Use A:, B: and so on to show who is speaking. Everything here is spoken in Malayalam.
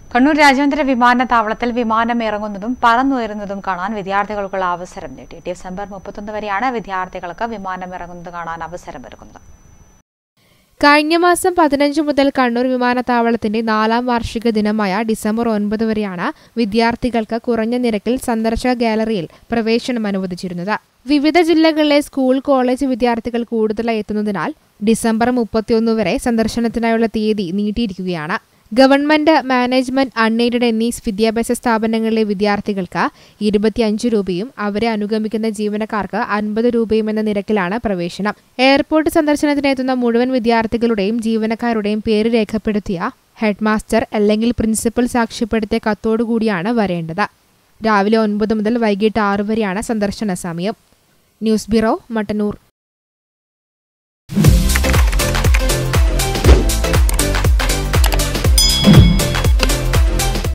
A: കണ്ണൂർ രാജ്യാന്തര വിമാനത്താവളത്തിൽ വിമാനം ഇറങ്ങുന്നതും പറന്നുയരുന്നതും കാണാൻ വിദ്യാർത്ഥികൾക്കുള്ള അവസരം നീട്ടി ഡിസംബർ മുപ്പത്തൊന്ന് വരെയാണ് വിദ്യാർത്ഥികൾക്ക് വിമാനം ഇറങ്ങുന്നത് കാണാൻ അവസരമൊരുക്കുന്നത്
B: കഴിഞ്ഞ മാസം പതിനഞ്ച് മുതൽ കണ്ണൂർ വിമാനത്താവളത്തിന്റെ നാലാം വാർഷിക ദിനമായ ഡിസംബർ ഒൻപത് വരെയാണ് വിദ്യാർത്ഥികൾക്ക് കുറഞ്ഞ നിരക്കിൽ സന്ദർശക ഗാലറിയിൽ പ്രവേശനം അനുവദിച്ചിരുന്നത് വിവിധ ജില്ലകളിലെ സ്കൂൾ കോളേജ് വിദ്യാർത്ഥികൾ കൂടുതലായി എത്തുന്നതിനാൽ ഡിസംബർ മുപ്പത്തിയൊന്ന് വരെ സന്ദർശനത്തിനായുള്ള തീയതി നീട്ടിയിരിക്കുകയാണ് ഗവൺമെന്റ് മാനേജ്മെന്റ് അൺഎയ്ഡഡ് എന്നീ വിദ്യാഭ്യാസ സ്ഥാപനങ്ങളിലെ വിദ്യാർത്ഥികൾക്ക് ഇരുപത്തിയഞ്ച് രൂപയും അവരെ അനുഗമിക്കുന്ന ജീവനക്കാർക്ക് അൻപത് രൂപയും എന്ന നിരക്കിലാണ് പ്രവേശനം എയർപോർട്ട് സന്ദർശനത്തിനെത്തുന്ന മുഴുവൻ വിദ്യാർത്ഥികളുടെയും ജീവനക്കാരുടെയും പേര് രേഖപ്പെടുത്തിയ ഹെഡ്മാസ്റ്റർ അല്ലെങ്കിൽ പ്രിൻസിപ്പൽ സാക്ഷ്യപ്പെടുത്തിയ കത്തോടുകൂടിയാണ് വരേണ്ടത് രാവിലെ ഒൻപത് മുതൽ വൈകിട്ട് ആറ് വരെയാണ് സന്ദർശന സമയം ന്യൂസ് ബ്യൂറോ മട്ടന്നൂർ